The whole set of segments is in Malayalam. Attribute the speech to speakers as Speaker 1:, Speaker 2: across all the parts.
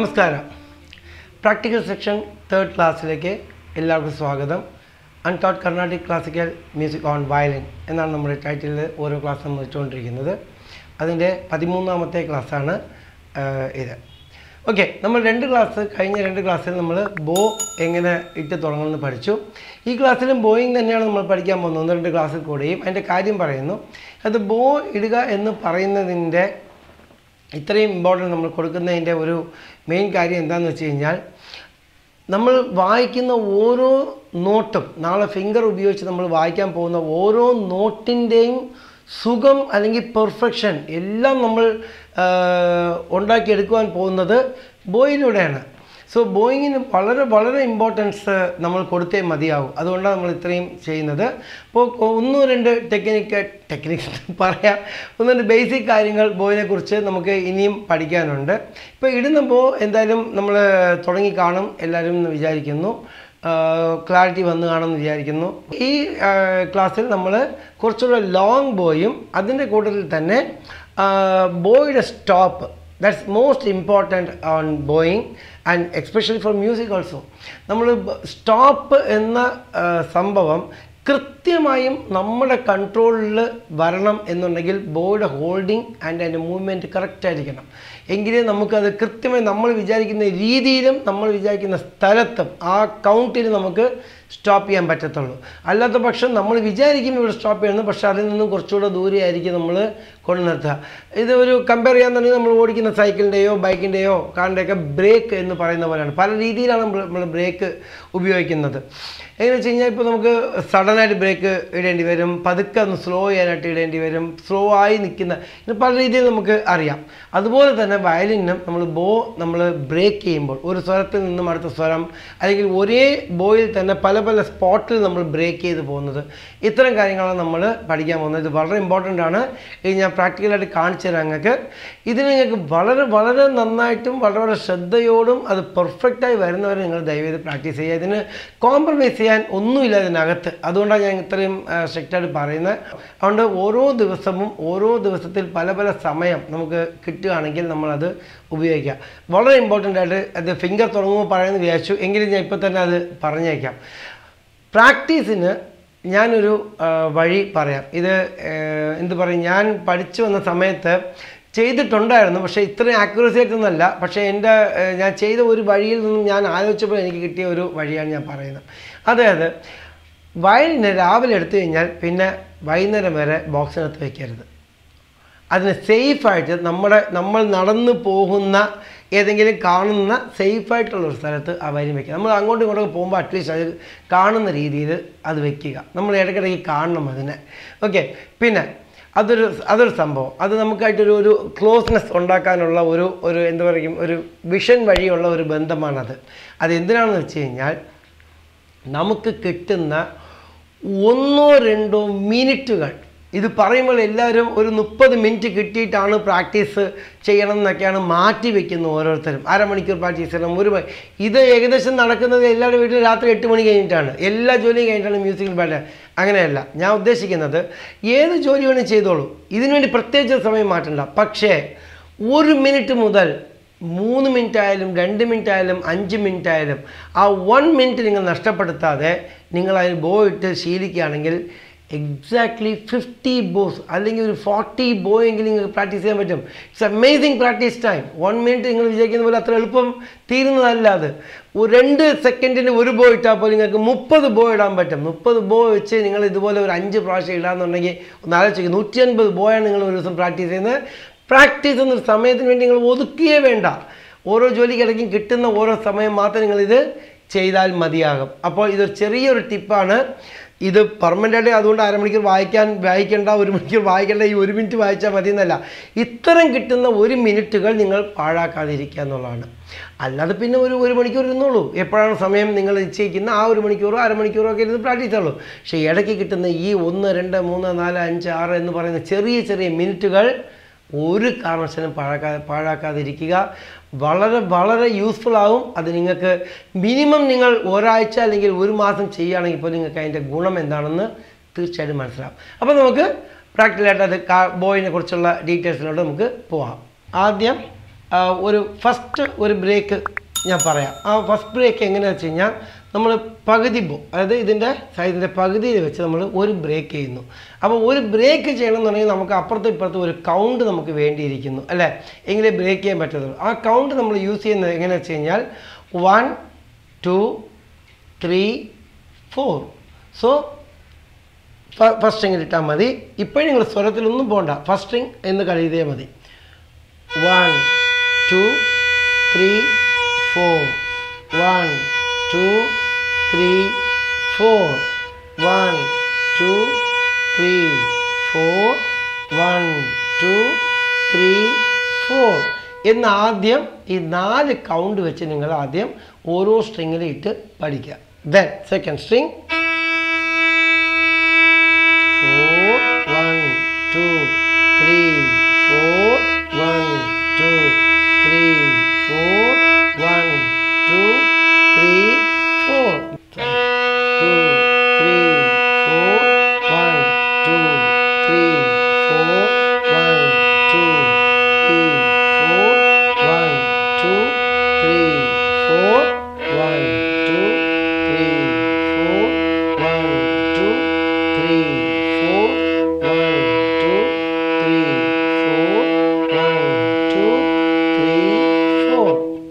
Speaker 1: നമസ്കാരം പ്രാക്ടിക്കൽ സെക്ഷൻ തേർഡ് ക്ലാസ്സിലേക്ക് എല്ലാവർക്കും സ്വാഗതം untaught Carnatic classical music on violin എന്നാണ് നമ്മുടെ ടൈറ്റിലിൽ ഓരോ ക്ലാസ് നമ്മൾ വെച്ചുകൊണ്ടിരിക്കുന്നത് അതിൻ്റെ പതിമൂന്നാമത്തെ ക്ലാസ്സാണ് ഇത് ഓക്കെ നമ്മൾ രണ്ട് ക്ലാസ് കഴിഞ്ഞ രണ്ട് ക്ലാസ്സിൽ നമ്മൾ ബോ എങ്ങനെ ഇട്ട് തുടങ്ങണമെന്ന് പഠിച്ചു ഈ ക്ലാസ്സിലും ബോയിങ് തന്നെയാണ് നമ്മൾ പഠിക്കാൻ പോകുന്നത് ഒന്ന് രണ്ട് ക്ലാസ്സിൽ കൂടെയും അതിൻ്റെ കാര്യം പറയുന്നു അത് ബോ ഇടുക എന്ന് പറയുന്നതിൻ്റെ ഇത്രയും ഇമ്പോർട്ടൻസ് നമ്മൾ കൊടുക്കുന്നതിൻ്റെ ഒരു മെയിൻ കാര്യം എന്താണെന്ന് വെച്ച് കഴിഞ്ഞാൽ നമ്മൾ വായിക്കുന്ന ഓരോ നോട്ടും നാളെ ഫിംഗർ ഉപയോഗിച്ച് നമ്മൾ വായിക്കാൻ പോകുന്ന ഓരോ നോട്ടിൻ്റെയും സുഖം അല്ലെങ്കിൽ പെർഫെക്ഷൻ എല്ലാം നമ്മൾ ആ, ഉണ്ടാക്കിയെടുക്കുവാൻ പോകുന്നത് ബോയിലൂടെയാണ് സോ ബോയിങ്ങിന് വളരെ വളരെ ഇമ്പോർട്ടൻസ് നമ്മൾ കൊടുത്തേ മതിയാവും അതുകൊണ്ടാണ് നമ്മൾ ഇത്രയും ചെയ്യുന്നത് അപ്പോൾ ഒന്നോ രണ്ട് ടെക്നിക്ക് ടെക്നിക്സ് പറയാം ഒന്ന് രണ്ട് ബേസിക് കാര്യങ്ങൾ ബോയിനെ കുറിച്ച് നമുക്ക് ഇനിയും പഠിക്കാനുണ്ട് ഇപ്പോൾ ഇടുന്ന ബോ എന്തായാലും നമ്മൾ തുടങ്ങി കാണും എല്ലാവരും എന്ന് വിചാരിക്കുന്നു ക്ലാരിറ്റി വന്ന് കാണുമെന്ന് വിചാരിക്കുന്നു ഈ ക്ലാസ്സിൽ നമ്മൾ കുറച്ചുകൂടെ ലോങ് ബോയും അതിൻ്റെ കൂട്ടത്തിൽ തന്നെ ബോയുടെ stop that's most important on bowing and especially for music also നമ്മൾ സ്റ്റോപ്പ് എന്ന ആ, സംഭവം കൃത്യമായും നമ്മുടെ കൺട്രോളിൽ വരണം എന്നുണ്ടെങ്കിൽ ബോയുടെ ഹോൾഡിംഗ് ആൻഡ് അതിൻ്റെ മൂവ്മെൻറ്റ് കറക്റ്റ് ആയിരിക്കണം എങ്കിലേ നമുക്കത് കൃത്യമായി നമ്മൾ വിചാരിക്കുന്ന രീതിയിലും നമ്മൾ വിചാരിക്കുന്ന സ്ഥലത്തും ആ കൗണ്ടിൽ നമുക്ക് സ്റ്റോപ്പ് ചെയ്യാൻ പറ്റത്തുള്ളൂ അല്ലാത്ത പക്ഷം നമ്മൾ വിചാരിക്കും ഇവിടെ സ്റ്റോപ്പ് ചെയ്യുന്നത് പക്ഷേ അതിൽ നിന്നും കുറച്ചുകൂടെ ദൂരെ ആയിരിക്കും നമ്മൾ കൊണ്ടു നിർത്തുക ഇത് ഒരു കമ്പയർ ചെയ്യാന്നുണ്ടെങ്കിൽ നമ്മൾ ഓടിക്കുന്ന സൈക്കിളിൻ്റെയോ ബൈക്കിൻ്റെയോ കാറിൻ്റെയൊക്കെ ബ്രേക്ക് എന്ന് പറയുന്ന പോലെയാണ് പല രീതിയിലാണ് നമ്മൾ നമ്മൾ ബ്രേക്ക് ഉപയോഗിക്കുന്നത് എങ്ങനെ വെച്ച് കഴിഞ്ഞാൽ ഇപ്പോൾ നമുക്ക് സഡനായിട്ട് ബ്രേക്ക് ഇടേണ്ടി വരും പതുക്കെ ഒന്ന് സ്ലോ ചെയ്യാനായിട്ട് ഇടേണ്ടി വരും സ്ലോ ആയി നിൽക്കുന്ന ഇത് പല രീതിയിൽ നമുക്ക് അറിയാം അതുപോലെ തന്നെ വയലിനും നമ്മൾ ബോ നമ്മൾ ബ്രേക്ക് ചെയ്യുമ്പോൾ ഒരു സ്വരത്തിൽ നിന്നും അടുത്ത സ്വരം അല്ലെങ്കിൽ ഒരേ ബോയിൽ തന്നെ പല പല സ്പോട്ടിൽ നമ്മൾ ബ്രേക്ക് ചെയ്ത് പോകുന്നത് ഇത്തരം കാര്യങ്ങളാണ് നമ്മൾ പഠിക്കാൻ പോകുന്നത് ഇത് വളരെ ഇമ്പോർട്ടൻ്റ് ആണ് ഇത് ഞാൻ പ്രാക്ടിക്കലായിട്ട് കാണിച്ചു തരാം നിങ്ങൾക്ക് ഇതിന് നിങ്ങൾക്ക് വളരെ വളരെ നന്നായിട്ടും വളരെ വളരെ ശ്രദ്ധയോടും അത് പെർഫെക്റ്റായി വരുന്നവരെ നിങ്ങൾ ദയവേത് പ്രാക്ടീസ് ചെയ്യുക ഇതിന് കോംപ്രമൈസ് ചെയ്യാൻ ഒന്നുമില്ല ഇതിനകത്ത് അതുകൊണ്ടാണ് ഞാൻ ഇത്രയും സ്ട്രിക്റ്റായിട്ട് പറയുന്നത് അതുകൊണ്ട് ഓരോ ദിവസവും ഓരോ ദിവസത്തിൽ പല പല സമയം നമുക്ക് കിട്ടുകയാണെങ്കിൽ നമ്മളത് ഉപയോഗിക്കുക വളരെ ഇമ്പോർട്ടൻ്റ് ആയിട്ട് അത് ഫിംഗർ തുടങ്ങുമ്പോൾ പറയുന്നത് വിചാരിച്ചു എങ്കിലും ഞാൻ ഇപ്പോൾ തന്നെ അത് പറഞ്ഞേക്കാം പ്രാക്ടീസിന് ഞാനൊരു ആ, വഴി പറയാം ഇത് ആ, എന്ത് പറയും ഞാൻ പഠിച്ചു വന്ന സമയത്ത് ചെയ്തിട്ടുണ്ടായിരുന്നു പക്ഷേ ഇത്രയും ആക്യുറസി ആയിട്ടൊന്നുമല്ല പക്ഷേ എൻ്റെ ആ, ഞാൻ ചെയ്ത ഒരു വഴിയിൽ നിന്നും ഞാൻ ആലോചിച്ചപ്പോൾ എനിക്ക് കിട്ടിയ ഒരു വഴിയാണ് ഞാൻ പറയുന്നത് അതായത് വയലിന് രാവിലെ എടുത്തു കഴിഞ്ഞാൽ പിന്നെ വൈകുന്നേരം വരെ ബോക്സിനകത്ത് വയ്ക്കരുത് അതിന് സേഫായിട്ട് നമ്മുടെ നമ്മൾ നടന്നു പോകുന്ന ഏതെങ്കിലും കാണുന്ന സേഫായിട്ടുള്ള ഒരു സ്ഥലത്ത് ആ വരി വയ്ക്കുക നമ്മൾ അങ്ങോട്ടും ഇങ്ങോട്ടും പോകുമ്പോൾ അറ്റ്ലീസ്റ്റ് അത് കാണുന്ന രീതിയിൽ അത് വെക്കുക നമ്മൾ ഇടയ്ക്കിടയ്ക്ക് കാണണം അതിനെ ഓക്കെ പിന്നെ അതൊരു അതൊരു സംഭവം അത് നമുക്കായിട്ടൊരു ഒരു ക്ലോസ്നെസ് ഉണ്ടാക്കാനുള്ള ഒരു ഒരു എന്താ പറയും ഒരു വിഷൻ വഴിയുള്ള ഒരു ബന്ധമാണത് അത് എന്തിനാണെന്ന് വെച്ച് കഴിഞ്ഞാൽ നമുക്ക് കിട്ടുന്ന ഒന്നോ രണ്ടോ മിനിറ്റുകൾ ഇത് പറയുമ്പോൾ എല്ലാവരും ഒരു മുപ്പത് മിനിറ്റ് കിട്ടിയിട്ടാണ് പ്രാക്ടീസ് ചെയ്യണം എന്നൊക്കെയാണ് മാറ്റി വെക്കുന്നത് ഓരോരുത്തരും അരമണിക്കൂർ പ്രാക്ടീസ് ചെയ്യണം ഒരു മണി ഇത് ഏകദേശം നടക്കുന്നത് എല്ലാവരുടെ വീട്ടിലും രാത്രി എട്ട് മണി കഴിഞ്ഞിട്ടാണ് എല്ലാ ജോലിയും കഴിഞ്ഞിട്ടാണ് മ്യൂസിക്കൽ പാട്ട് അങ്ങനെയല്ല ഞാൻ ഉദ്ദേശിക്കുന്നത് ഏത് ജോലി വേണമെങ്കിൽ ചെയ്തോളൂ ഇതിനുവേണ്ടി പ്രത്യേകിച്ച് സമയം മാറ്റണ്ട പക്ഷേ ഒരു മിനിറ്റ് മുതൽ മൂന്ന് മിനിറ്റ് ആയാലും രണ്ട് മിനിറ്റ് ആയാലും അഞ്ച് മിനിറ്റ് ആയാലും ആ വൺ മിനിറ്റ് നിങ്ങൾ നഷ്ടപ്പെടുത്താതെ നിങ്ങൾ അതിൽ ബോ ഇട്ട് ശീലിക്കുകയാണെങ്കിൽ എക്സാക്ട്ലി ഫിഫ്റ്റി ബോസ് അല്ലെങ്കിൽ ഒരു ഫോർട്ടി ബോ എങ്കിലും നിങ്ങൾക്ക് പ്രാക്ടീസ് ചെയ്യാൻ പറ്റും it's amazing practice time one minute നിങ്ങൾ വിചാരിക്കുന്ന പോലെ അത്ര എളുപ്പം തീരുന്നതല്ല അത് ഒരു രണ്ട് സെക്കൻഡിന് ഒരു ബോ ഇട്ടാൽ പോലും നിങ്ങൾക്ക് മുപ്പത് ബോ ഇടാൻ പറ്റും മുപ്പത് ബോ വെച്ച് നിങ്ങൾ ഇതുപോലെ ഒരു അഞ്ച് പ്രാവശ്യം ഇടാന്നുണ്ടെങ്കിൽ ഒന്ന് ആലോചിക്കുക നൂറ്റി അൻപത് ബോയാണ് നിങ്ങൾ ഒരു ദിവസം പ്രാക്ടീസ് ചെയ്യുന്നത് പ്രാക്ടീസ് എന്നൊരു സമയത്തിന് വേണ്ടി നിങ്ങൾ ഒതുക്കുകയേ വേണ്ട ഓരോ ജോലിക്കിടയ്ക്കും കിട്ടുന്ന ഓരോ സമയം മാത്രം നിങ്ങളിത് ചെയ്താൽ മതിയാകും അപ്പോൾ ഇതൊരു ചെറിയൊരു ടിപ്പാണ് ഇത് പെർമനൻ്റ് ആയിട്ട് അതുകൊണ്ട് അരമണിക്കൂർ വായിക്കാൻ വായിക്കേണ്ട ഒരു മണിക്കൂർ വായിക്കേണ്ട ഈ ഒരു മിനിറ്റ് വായിച്ചാൽ മതി എന്നല്ല ഇത്തരം കിട്ടുന്ന ഒരു മിനിറ്റുകൾ നിങ്ങൾ പാഴാക്കാതിരിക്കുക എന്നുള്ളതാണ് അല്ലാതെ പിന്നെ ഒരു ഒരു മണിക്കൂർ ഇരുന്നോളൂ എപ്പോഴാണ് സമയം നിങ്ങൾ നിശ്ചയിക്കുന്ന ആ ഒരു മണിക്കൂറോ അരമണിക്കൂറോ ഒക്കെ ഇരുന്ന് പ്രാക്ടീസ് ചെയ്യുള്ളൂ പക്ഷേ ഇടയ്ക്ക് കിട്ടുന്ന ഈ ഒന്ന് രണ്ട് മൂന്ന് നാല് അഞ്ച് ആറ് എന്ന് പറയുന്ന ചെറിയ ചെറിയ മിനിറ്റുകൾ ഒരു കാരണവശാലും പാഴാക്കാ പാഴാക്കാതിരിക്കുക വളരെ വളരെ യൂസ്ഫുൾ ആവും അത് നിങ്ങൾക്ക് മിനിമം നിങ്ങൾ ഒരാഴ്ച അല്ലെങ്കിൽ ഒരു മാസം ചെയ്യുകയാണെങ്കിൽ പോലും നിങ്ങൾക്ക് അതിൻ്റെ ഗുണം എന്താണെന്ന് തീർച്ചയായിട്ടും മനസ്സിലാവും അപ്പോൾ നമുക്ക് പ്രാക്ടിക്കലായിട്ട് അത് കാ ബോയിനെ കുറിച്ചുള്ള ഡീറ്റെയിൽസിലോട്ട് നമുക്ക് പോവാം ആദ്യം ആ, ഒരു ഫസ്റ്റ് ഒരു ബ്രേക്ക് ഞാൻ പറയാം ആ ഫസ്റ്റ് ബ്രേക്ക് എങ്ങനെയാണെന്ന് വെച്ച് കഴിഞ്ഞാൽ നമ്മൾ പകുതി ബോ അതായത് ഇതിൻ്റെ സൈഡിൻ്റെ പകുതിയിൽ വെച്ച് നമ്മൾ ഒരു ബ്രേക്ക് ചെയ്യുന്നു അപ്പോൾ ഒരു ബ്രേക്ക് ചെയ്യണമെന്നുണ്ടെങ്കിൽ നമുക്ക് അപ്പുറത്തും ഇപ്പുറത്തും ഒരു കൗണ്ട് നമുക്ക് വേണ്ടിയിരിക്കുന്നു അല്ലേ എങ്കിലേ ബ്രേക്ക് ചെയ്യാൻ പറ്റത്തുള്ളൂ ആ കൗണ്ട് നമ്മൾ യൂസ് ചെയ്യുന്നത് എങ്ങനെയാണെന്ന് വെച്ച് കഴിഞ്ഞാൽ one two three four so first സ്ട്രിങ്ങിൽ ഇട്ടാൽ മതി ഇപ്പോഴും നിങ്ങൾ സ്വരത്തിലൊന്നും പോകണ്ട ഫസ്റ്റ് സ്ട്രിങ് എന്ന് കഴിയതേ മതി one two three four one two three four one two three four one two three four എന്ന് ആദ്യം ഈ നാല് കൗണ്ട് വെച്ച് നിങ്ങൾ ആദ്യം ഓരോ സ്ട്രിങ്ങിലും ഇട്ട് പഠിക്കുക then second string four, one, two, three, four, one, two, three, four, one, two, three, four. Two, three, four, one, two, three, four, one, two, three, four, one, two, three, four, one, two, three, four, one, two, three, four, one, two, three, four, one, two, three, four.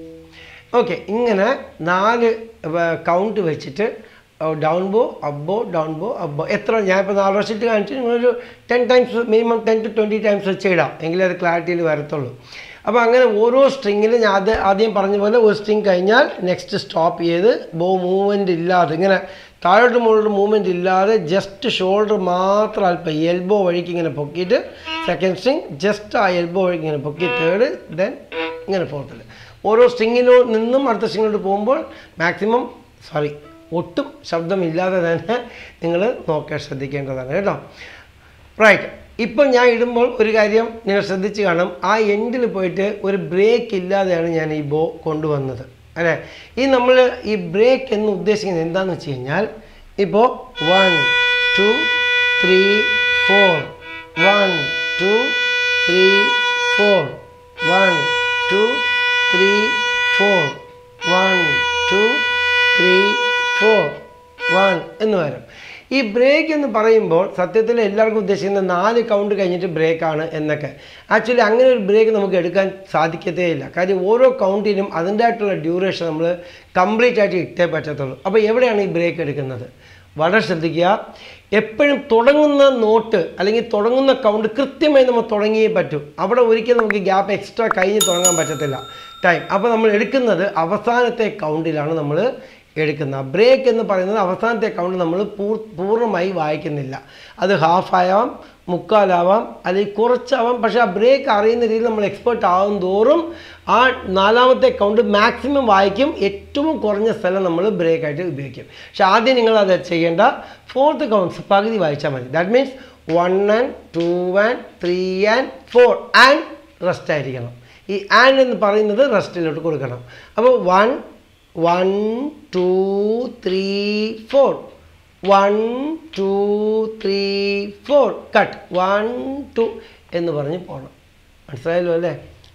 Speaker 1: Okay ഇങ്ങനെ നാല് കൗണ്ട് വെച്ചിട്ട് ഡൗൺ ബോ അപ്പ് ബോ ഡൗൺ ബോ അപ്പ് ബോ എത്ര ഞാനിപ്പോൾ നാല് വർഷത്തിൽ കാണിച്ചു നിങ്ങളൊരു ten times minimum ten to twenty times വെച്ച് ഇടാം എങ്കിലേ അത് ക്ലാരിറ്റിയിൽ വരത്തുള്ളൂ അപ്പോൾ അങ്ങനെ ഓരോ സ്ട്രിങ്ങിലും ഞാൻ ആദ്യം ആദ്യം പറഞ്ഞ പോലെ ഒരു സ്ട്രിങ് കഴിഞ്ഞാൽ നെക്സ്റ്റ് സ്റ്റോപ്പ് ചെയ്ത് ബോ മൂവ്മെൻ്റ് ഇല്ലാതെ ഇങ്ങനെ താഴോട്ട് മുകളിലോട്ട് മൂവ്മെൻ്റ് ഇല്ലാതെ ജസ്റ്റ് ഷോൾഡർ മാത്രം അല്പം എൽബോ വഴിക്ക് ഇങ്ങനെ പൊക്കിയിട്ട് സെക്കൻഡ് സ്ട്രിങ് ജസ്റ്റ് ആ എൽബോ വഴിക്ക് ഇങ്ങനെ പൊക്കി തേർഡ് ദെൻ ഇങ്ങനെ ഫോർത്തിൽ ഓരോ സ്ട്രിങ്ങിലോ നിന്നും അടുത്ത സ്ട്രിങ്ങിലോട്ട് പോകുമ്പോൾ മാക്സിമം സോറി ഒട്ടും ശബ്ദമില്ലാതെ തന്നെ നിങ്ങൾ നോക്കാൻ ശ്രദ്ധിക്കേണ്ടതാണ് കേട്ടോ റൈറ്റ് ഇപ്പം ഞാൻ ഇടുമ്പോൾ ഒരു കാര്യം നിങ്ങൾ ശ്രദ്ധിച്ച് കാണും ആ എൻഡിൽ പോയിട്ട് ഒരു ബ്രേക്ക് ഇല്ലാതെയാണ് ഞാൻ ഈ ബോ കൊണ്ടുവന്നത് അല്ലേ ഈ നമ്മൾ ഈ ബ്രേക്ക് എന്ന് ഉദ്ദേശിക്കുന്നത് എന്താണെന്ന് വെച്ച് കഴിഞ്ഞാൽ ഇപ്പോൾ one two three four one two three four one two three four one two three four one എന്ന് വരും ഈ ബ്രേക്ക് എന്ന് പറയുമ്പോൾ സത്യത്തിൽ എല്ലാവർക്കും ഉദ്ദേശിക്കുന്നത് നാല് കൗണ്ട് കഴിഞ്ഞിട്ട് ബ്രേക്കാണ് എന്നൊക്കെ ആക്ച്വലി അങ്ങനെ ഒരു ബ്രേക്ക് നമുക്ക് എടുക്കാൻ സാധിക്കത്തേ ഇല്ല കാര്യം ഓരോ കൗണ്ടിനും അതിൻ്റെതായിട്ടുള്ള ഡ്യൂറേഷൻ നമ്മൾ കംപ്ലീറ്റ് ആയിട്ട് ഇട്ടേ പറ്റത്തുള്ളൂ അപ്പോൾ എവിടെയാണ് ഈ ബ്രേക്ക് എടുക്കുന്നത് വളരെ ശ്രദ്ധിക്കുക എപ്പോഴും തുടങ്ങുന്ന നോട്ട് അല്ലെങ്കിൽ തുടങ്ങുന്ന കൗണ്ട് കൃത്യമായി നമ്മൾ തുടങ്ങിയേ പറ്റൂ അവിടെ ഒരിക്കലും നമുക്ക് ഗ്യാപ്പ് എക്സ്ട്രാ കഴിഞ്ഞ് തുടങ്ങാൻ പറ്റത്തില്ല ടൈം അപ്പോൾ നമ്മൾ എടുക്കുന്നത് അവസാനത്തെ കൗണ്ടിലാണ് നമ്മൾ എടുക്കുന്നത് ബ്രേക്ക് എന്ന് പറയുന്നത് അവസാനത്തെ കൗണ്ട് നമ്മൾ പൂർ പൂർണ്ണമായി വായിക്കുന്നില്ല അത് ഹാഫ് ആവാം മുക്കാലാവാം അല്ലെങ്കിൽ കുറച്ചാവാം പക്ഷേ ആ ബ്രേക്ക് അറിയുന്ന രീതിയിൽ നമ്മൾ എക്സ്പേർട്ട് ആവും തോറും ആ നാലാമത്തെ കൗണ്ട് മാക്സിമം വായിക്കും ഏറ്റവും കുറഞ്ഞ സ്ഥലം നമ്മൾ ബ്രേക്കായിട്ട് ഉപയോഗിക്കും പക്ഷെ ആദ്യം നിങ്ങൾ അത് ചെയ്യേണ്ട ഫോർത്ത് കൗണ്ട്സ് പകുതി വായിച്ചാൽ മതി that means one and two and three and four and rest ആയിരിക്കണം ഈ ആൻഡ് എന്ന് പറയുന്നത് റെസ്റ്റിലോട്ട് കൊടുക്കണം അപ്പോൾ one one two three four one two three four cut one two എന്ന് പറഞ്ഞ് പോകണം മനസ്സിലായല്ലോ അല്ലേ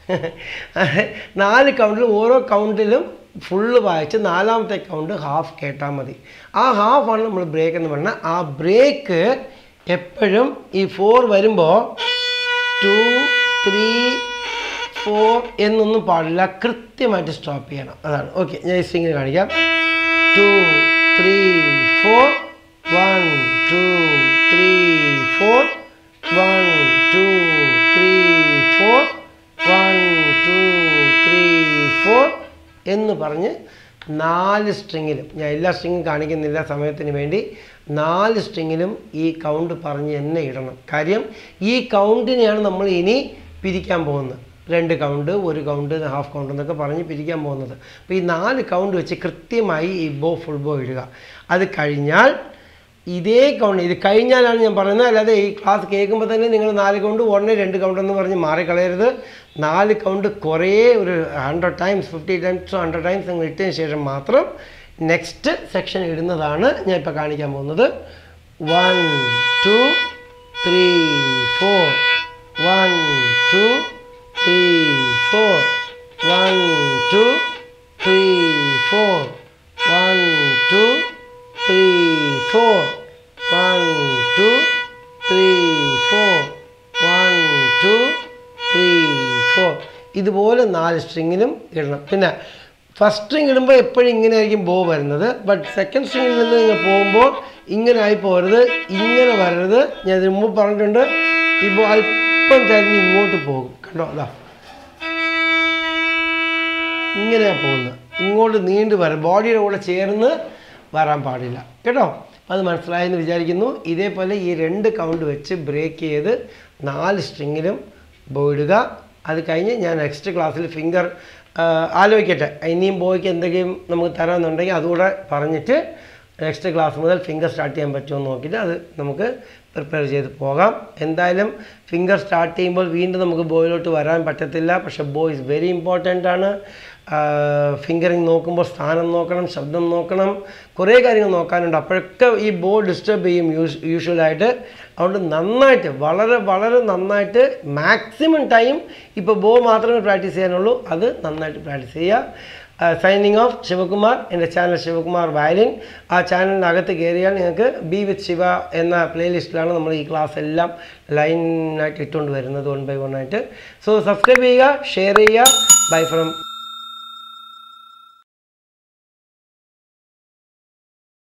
Speaker 1: നാല് കൗണ്ടിൽ ഓരോ കൗണ്ടിലും ഫുള്ള് വായിച്ച് നാലാമത്തെ കൗണ്ട് ഹാഫ് കേട്ടാൽ മതി ആ ഹാഫാണ് നമ്മൾ ബ്രേക്ക് എന്ന് പറഞ്ഞാൽ ആ ബ്രേക്ക് എപ്പോഴും ഈ ഫോർ വരുമ്പോൾ ടു ത്രീ ഫോർ എന്നൊന്നും പാടില്ല കൃത്യമായിട്ട് സ്റ്റോപ്പ് ചെയ്യണം അതാണ് ഓക്കെ ഞാൻ ഈ സ്ട്രിങ്ങിൽ കാണിക്കാം two three four one two three four one two three four one two three four എന്ന് പറഞ്ഞ് നാല് സ്ട്രിങ്ങിലും ഞാൻ എല്ലാ സ്ട്രിങ്ങും കാണിക്കുന്നില്ല സമയത്തിന് വേണ്ടി നാല് സ്ട്രിങ്ങിലും ഈ കൗണ്ട് പറഞ്ഞ് തന്നെ ഇടണം കാര്യം ഈ കൗണ്ടിനെയാണ് നമ്മൾ ഇനി പിരിക്കാൻ പോകുന്നത് രണ്ട് കൗണ്ട് ഒരു കൗണ്ട് ഹാഫ് കൗണ്ട് എന്നൊക്കെ പറഞ്ഞ് പിരിക്കാൻ പോകുന്നത് അപ്പോൾ ഈ നാല് കൗണ്ട് വെച്ച് കൃത്യമായി ഈ ബോ ഫുൾ ബോ ഇടുക അത് കഴിഞ്ഞാൽ ഇതേ കൗണ്ട് ഇത് കഴിഞ്ഞാലാണ് ഞാൻ പറയുന്നത് അല്ലാതെ ഈ ക്ലാസ് കേൾക്കുമ്പോൾ തന്നെ നിങ്ങൾ നാല് കൗണ്ട് ഉടനെ രണ്ട് കൗണ്ട് എന്ന് പറഞ്ഞ് മാറിക്കളയരുത് നാല് കൗണ്ട് കുറേ ഒരു hundred times fifty times hundred times നിങ്ങൾ ഇട്ടതിന് ശേഷം മാത്രം നെക്സ്റ്റ് സെക്ഷൻ ഇടുന്നതാണ് ഞാൻ ഇപ്പോൾ കാണിക്കാൻ പോകുന്നത് one two three four one two three four one two three four one two three four one two three four one two three four ഇതുപോലെ നാല് സ്ട്രിങ്ങിലും ഇടണം പിന്നെ ഫസ്റ്റ് സ്ട്രിങ് ഇടുമ്പോൾ എപ്പോഴും ഇങ്ങനെ ആയിരിക്കും ബോ വരുന്നത് ബട്ട് സെക്കൻഡ് സ്ട്രിങ്ങിൽ നിന്ന് ഇങ്ങനെ പോകുമ്പോൾ ഇങ്ങനെ ആയി പോകരുത് ഇങ്ങനെ വരരുത് ഞാൻ ഇതിന് മുമ്പ് പറഞ്ഞിട്ടുണ്ട് ഇപ്പോൾ അല്പം ചരിഞ്ഞ് ഇങ്ങോട്ട് പോകും കണ്ടോ അതാ ഇങ്ങനെയാണ് പോകുന്നത് ഇങ്ങോട്ട് നീണ്ടു വരാം ബോഡിയുടെ കൂടെ ചേർന്ന് വരാൻ പാടില്ല കേട്ടോ അപ്പോൾ അത് മനസ്സിലായെന്ന് വിചാരിക്കുന്നു ഇതേപോലെ ഈ രണ്ട് കൗണ്ട് വെച്ച് ബ്രേക്ക് ചെയ്ത് നാല് സ്ട്രിങ്ങിലും ബോയിടുക അത് കഴിഞ്ഞ് ഞാൻ നെക്സ്റ്റ് ക്ലാസ്സിൽ ഫിംഗർ ആലോചിക്കട്ടെ ഇനിയും ബോയ്ക്ക് എന്തെങ്കിലും നമുക്ക് തരാമെന്നുണ്ടെങ്കിൽ അതുകൂടെ പറഞ്ഞിട്ട് നെക്സ്റ്റ് ക്ലാസ് മുതൽ ഫിംഗർ സ്റ്റാർട്ട് ചെയ്യാൻ പറ്റുമോ എന്ന് നോക്കിയിട്ട് അത് നമുക്ക് പ്രിപ്പയർ ചെയ്ത് പോകാം എന്തായാലും ഫിംഗർ സ്റ്റാർട്ട് ചെയ്യുമ്പോൾ വീണ്ടും നമുക്ക് ബോയിലോട്ട് വരാൻ പറ്റത്തില്ല പക്ഷേ ബോ ഇസ് വെരി ഇമ്പോർട്ടൻ്റ് ആണ് ഫിംഗറിങ് നോക്കുമ്പോൾ സ്ഥാനം നോക്കണം ശബ്ദം നോക്കണം കുറേ കാര്യങ്ങൾ നോക്കാനുണ്ട് അപ്പോഴൊക്കെ ഈ ബോ ഡിസ്റ്റർബ് ചെയ്യും യൂസ് യൂഷ്വലായിട്ട് അതുകൊണ്ട് നന്നായിട്ട് വളരെ വളരെ നന്നായിട്ട് മാക്സിമം ടൈം ഇപ്പോൾ ബോ മാത്രമേ പ്രാക്ടീസ് ചെയ്യാനുള്ളൂ അത് നന്നായിട്ട് പ്രാക്ടീസ് ചെയ്യുക സൈനിങ് ഓഫ് ശിവകുമാർ എൻ്റെ ചാനൽ ശിവകുമാർ വയലിൻ ആ ചാനലിനകത്ത് കയറിയാൽ നിങ്ങൾക്ക് ബി വിത്ത് ശിവ എന്ന പ്ലേലിസ്റ്റിലാണ് നമ്മൾ ഈ ക്ലാസ് എല്ലാം ലൈനായിട്ട് ഇട്ടുകൊണ്ട് വരുന്നത് വൺ ബൈ വൺ ആയിട്ട് സോ സബ്സ്ക്രൈബ് ചെയ്യുക ഷെയർ ചെയ്യുക ബൈ ഫ്രം